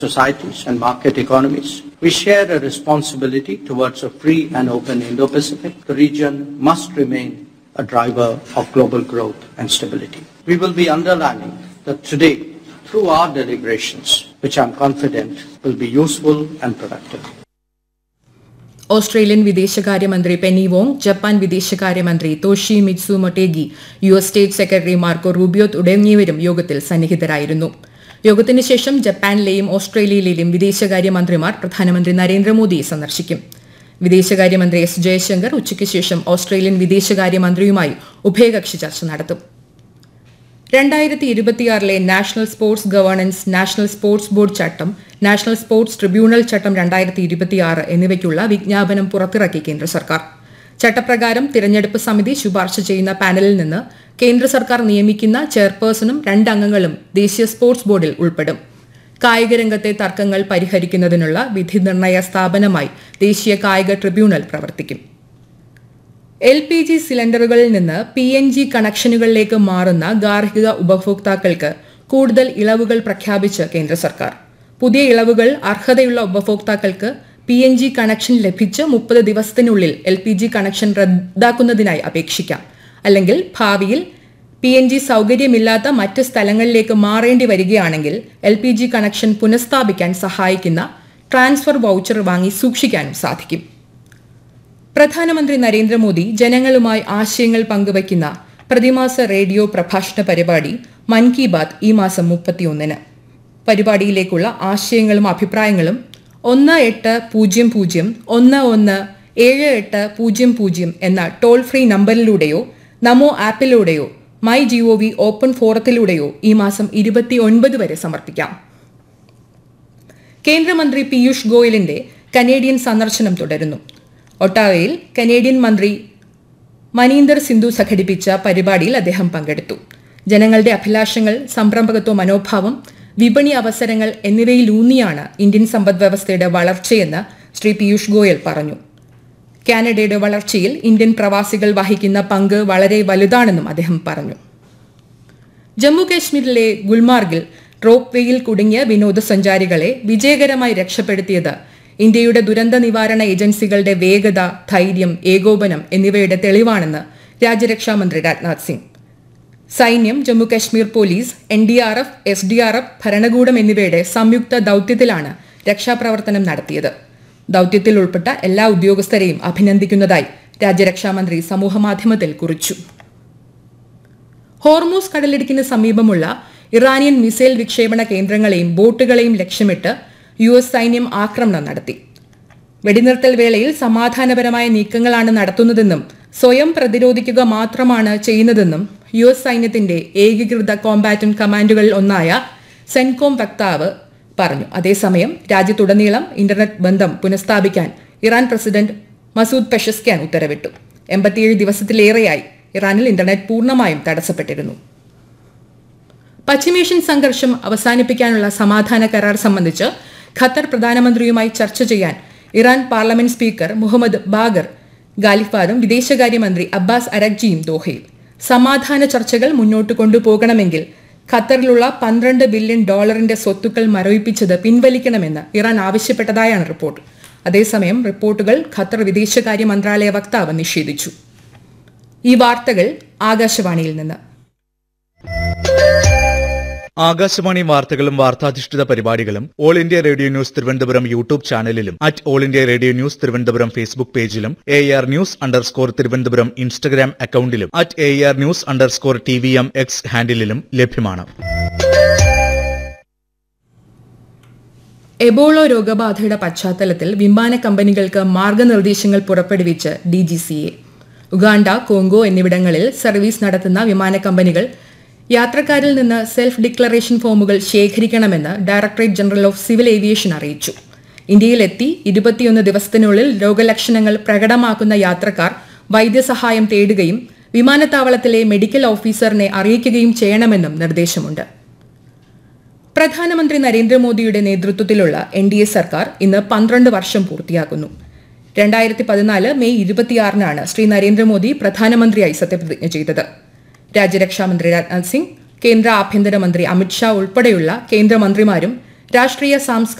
societies and market economies. We share a responsibility towards a free and open Indo-Pacific. The region must remain a driver of global growth and stability. We will be underlining that today, through our deliberations, which I'm confident will be useful and productive. Australian വിദേശകാര്യമന്ത്രി Penny Wong Japan വിദേശകാര്യമന്ത്രി Toshimitsu Motegi U S state secretary Marco Rubio തുടങ്ങിയവരും യോഗത്തിൽ സന്നിഹിതരായിരുന്നു യോഗത്തിന് ശേഷം ജപ്പാനിലെയും ഓസ്ട്രേലിയയിലെയും വിദേശകാര്യമന്ത്രിമാർ പ്രധാനമന്ത്രി നരേന്ദ്രമോദിയെ സന്ദർശിക്കും വിദേശകാര്യമന്ത്രി എസ് ജയശങ്കർ ഉച്ചയ്ക്ക് ശേഷം ഓസ്ട്രേലിയൻ വിദേശകാര്യമന്ത്രിയുമായി ഉഭയകക്ഷി ചർച്ച നടത്തും രണ്ടായിരത്തി ഇരുപത്തിയാറിലെ national sports governance national sports board ചട്ടം നാഷണൽ സ്പോർട്സ് ട്രിബ്യൂണൽ ചട്ടം രണ്ടായിരത്തി ഇരുപത്തിയാറ് എന്നിവയ്ക്കുള്ള വിജ്ഞാപനം പുറത്തിറക്കി കേന്ദ്ര സർക്കാർ ചട്ടപ്രകാരം തിരഞ്ഞെടുപ്പ് സമിതി ശുപാർശ ചെയ്യുന്ന പാനലിൽ നിന്ന് കേന്ദ്ര സർക്കാർ നിയമിക്കുന്ന ചെയർപേഴ്സണും രണ്ടംഗങ്ങളും ദേശീയ സ്പോർട്സ് ബോർഡിൽ ഉൾപ്പെടും കായിക രംഗത്തെ തർക്കങ്ങൾ പരിഹരിക്കുന്നതിനുള്ള വിധി നിർണയ സ്ഥാപനമായി ദേശീയ കായിക ട്രിബ്യൂണൽ പ്രവർത്തിക്കും എൽ പി ജി സിലിണ്ടറുകളിൽ നിന്ന് പി എൻ ജി കണക്ഷനുകളിലേക്ക് മാറുന്ന ഗാർഹിക ഉപഭോക്താക്കൾക്ക് കൂടുതൽ ഇളവുകൾ പ്രഖ്യാപിച്ച് കേന്ദ്ര സർക്കാർ പുതിയ ഇളവുകൾ അർഹതയുള്ള ഉപഭോക്താക്കൾക്ക് പി എൻ ജി കണക്ഷൻ ലഭിച്ച് മുപ്പത് ദിവസത്തിനുള്ളിൽ എൽ പി ജി കണക്ഷൻ റദ്ദാക്കുന്നതിനായി അപേക്ഷിക്കാം അല്ലെങ്കിൽ ഭാവിയിൽ പി എൻ ജി സൗകര്യമില്ലാത്ത മറ്റ് സ്ഥലങ്ങളിലേക്ക് മാറേണ്ടി വരികയാണെങ്കിൽ എൽ പി ജി കണക്ഷൻ പുനഃസ്ഥാപിക്കാൻ സഹായിക്കുന്ന ട്രാൻസ്ഫർ വൗച്ചർ വാങ്ങി സൂക്ഷിക്കാനും സാധിക്കും പ്രധാനമന്ത്രി നരേന്ദ്രമോദി ജനങ്ങളുമായി ആശയങ്ങൾ പങ്കുവയ്ക്കുന്ന പ്രതിമാസ റേഡിയോ പ്രഭാഷണ പരിപാടി മൻ കി ബാത് ഈ മാസം മുപ്പത്തിയൊന്നിന് പരിപാടിയിലേക്കുള്ള ആശയങ്ങളും അഭിപ്രായങ്ങളും ഒന്ന് എട്ട് പൂജ്യം പൂജ്യം ഒന്ന് ഒന്ന് ഏഴ് എട്ട് പൂജ്യം പൂജ്യം എന്ന ടോൾ ഫ്രീ നമ്പറിലൂടെയോ നമോ ആപ്പിലൂടെയോ മൈ ജിഒ വി ഓപ്പൺ ഫോറത്തിലൂടെയോ ഈ മാസം ഇരുപത്തി ഒൻപത് വരെ സമർപ്പിക്കാം കേന്ദ്രമന്ത്രി പീയൂഷ് ഗോയലിന്റെ കനേഡിയൻ സന്ദർശനം തുടരുന്നു ഒട്ടാവയിൽ കനേഡിയൻ മന്ത്രി മനീന്ദർ സിന്ധു സംഘടിപ്പിച്ച പരിപാടിയിൽ അദ്ദേഹം പങ്കെടുത്തു ജനങ്ങളുടെ അഭിലാഷങ്ങൾ സംരംഭകത്വ മനോഭാവം വിപണി അവസരങ്ങൾ എന്നിവയിലൂന്നിയാണ് ഇന്ത്യൻ സമ്പദ് വ്യവസ്ഥയുടെ വളർച്ചയെന്ന് ശ്രീ പീയൂഷ് ഗോയൽ പറഞ്ഞു കാനഡയുടെ വളർച്ചയിൽ ഇന്ത്യൻ പ്രവാസികൾ വഹിക്കുന്ന പങ്ക് വളരെ വലുതാണെന്നും അദ്ദേഹം പറഞ്ഞു ജമ്മു കാശ്മീരിലെ ഗുൽമാർഗിൽ റോപ്പ് വേയിൽ കുടുങ്ങിയ വിനോദസഞ്ചാരികളെ വിജയകരമായി രക്ഷപ്പെടുത്തിയത് ഇന്ത്യയുടെ ദുരന്ത നിവാരണ ഏജൻസികളുടെ വേഗത ധൈര്യം ഏകോപനം എന്നിവയുടെ തെളിവാണെന്ന് രാജ്യരക്ഷാമന്ത്രി രാജ്നാഥ് സിംഗ് സൈന്യം Jammu Kashmir police N D R F S D R F ഭരണകൂടം എന്നിവയുടെ സംയുക്ത ദൌത്യത്തിലാണ് രക്ഷാപ്രവർത്തനം നടത്തിയത് ദൌത്യത്തിൽ ഉൾപ്പെട്ട എല്ലാ ഉദ്യോഗസ്ഥരെയും അഭിനന്ദിക്കുന്നതായി രാജ്യരക്ഷാമന്ത്രി സമൂഹമാധ്യമത്തിൽ കുറിച്ചു ഹോർമൂസ് കടലിടുക്കിന് സമീപമുള്ള ഇറാനിയൻ മിസൈൽ വിക്ഷേപണ കേന്ദ്രങ്ങളെയും ബോട്ടുകളെയും ലക്ഷ്യമിട്ട് യു എസ് സൈന്യം ആക്രമണം നടത്തി വെടിനിർത്തൽ വേളയിൽ സമാധാനപരമായ നീക്കങ്ങളാണ് നടത്തുന്നതെന്നും സ്വയം പ്രതിരോധിക്കുക മാത്രമാണ് ചെയ്യുന്നതെന്നും യു എസ് സൈന്യത്തിന്റെ ഏകീകൃത കോമ്പാറ്റന്റ് കമാൻഡുകളിൽ ഒന്നായ സെൻകോം വക്താവ് പറഞ്ഞു അതേസമയം രാജ്യത്തുടനീളം ഇന്റർനെറ്റ് ബന്ധം പുനഃസ്ഥാപിക്കാൻ ഇറാൻ പ്രസിഡന്റ് മസൂദ് പെഷസ്ക്യാൻ ഉത്തരവിട്ടു എൺപത്തിയേഴ് ദിവസത്തിലേറെയായി ഇറാനിൽ ഇന്റർനെറ്റ് പൂർണ്ണമായും തടസ്സപ്പെട്ടിരുന്നു പശ്ചിമേഷ്യൻ സംഘർഷം അവസാനിപ്പിക്കാനുള്ള സമാധാന കരാർ സംബന്ധിച്ച് ഖത്തർ പ്രധാനമന്ത്രിയുമായി ചർച്ച ചെയ്യാൻ Iran parliament speaker Mohammad Bagher ഗാലിഫാദും വിദേശകാര്യമന്ത്രി അബ്ബാസ് അരഗ്ജിയും ദോഹയിൽ സമാധാന ചർച്ചകൾ മുന്നോട്ട് കൊണ്ടുപോകണമെങ്കിൽ ഖത്തറിലുള്ള പന്ത്രണ്ട് ബില്യൺ ഡോളറിന്റെ സ്വത്തുക്കൾ മരവിപ്പിച്ചത് പിൻവലിക്കണമെന്ന് ഇറാൻ ആവശ്യപ്പെട്ടതായാണ് റിപ്പോർട്ട് അതേസമയം റിപ്പോർട്ടുകൾ ഖത്തർ വിദേശകാര്യ മന്ത്രാലയ വക്താവ് നിഷേധിച്ചു ഈ വാർത്തകൾ ആകാശവാണിയിൽ നിന്ന് ആകാശവാണി വാർത്തകളും വാർത്താധിഷ്ഠിത പരിപാടികളും all India radio news Thiruvananthapuram YouTube ചാനലിലും at all India radio news Thiruvananthapuram Facebook പേജിലും A R news underscore Thiruvananthapuram Instagram അക്കൌണ്ടിലും at A R news underscore T V M X ഹാൻഡിലും ലഭ്യമാണ് എബോളോ രോഗബാധയുടെ പശ്ചാത്തലത്തിൽ വിമാന കമ്പനികൾക്ക് മാർഗനിർദ്ദേശങ്ങൾ പുറപ്പെടുവിച്ച് D G C A Uganda Congo എന്നിവിടങ്ങളിൽ സർവീസ് നടത്തുന്ന വിമാന കമ്പനികൾ യാത്രക്കാരിൽ നിന്ന് സെൽഫ് ഡിക്ലറേഷൻ ഫോമുകൾ ശേഖരിക്കണമെന്ന് directorate general of civil aviation അറിയിച്ചു ഇന്ത്യയിലെത്തി ഇരുപത്തിയൊന്ന് ദിവസത്തിനുള്ളിൽ രോഗലക്ഷണങ്ങൾ പ്രകടമാക്കുന്ന യാത്രക്കാർ വൈദ്യസഹായം തേടുകയും വിമാനത്താവളത്തിലെ മെഡിക്കൽ ഓഫീസറിനെ അറിയിക്കുകയും ചെയ്യണമെന്നും നിർദ്ദേശമുണ്ട് പ്രധാനമന്ത്രി നരേന്ദ്രമോദിയുടെ നേതൃത്വത്തിലുള്ള എൻ ഡി എ സർക്കാർ ഇന്ന് പന്ത്രണ്ട് വർഷം പൂർത്തിയാക്കുന്നു രണ്ടായിരത്തി പതിനാല് മെയ് ഇരുപത്തിയാറിനാണ് ശ്രീ നരേന്ദ്രമോദി പ്രധാനമന്ത്രിയായി സത്യപ്രതിജ്ഞ ചെയ്തത് രാജ്യരക്ഷാമന്ത്രി രാജ്നാഥ് സിംഗ് കേന്ദ്ര ആഭ്യന്തരമന്ത്രി അമിത്ഷാ ഉൾപ്പെടെയുള്ള കേന്ദ്രമന്ത്രിമാരും രാഷ്ട്രീയ സാംസ്കാരിക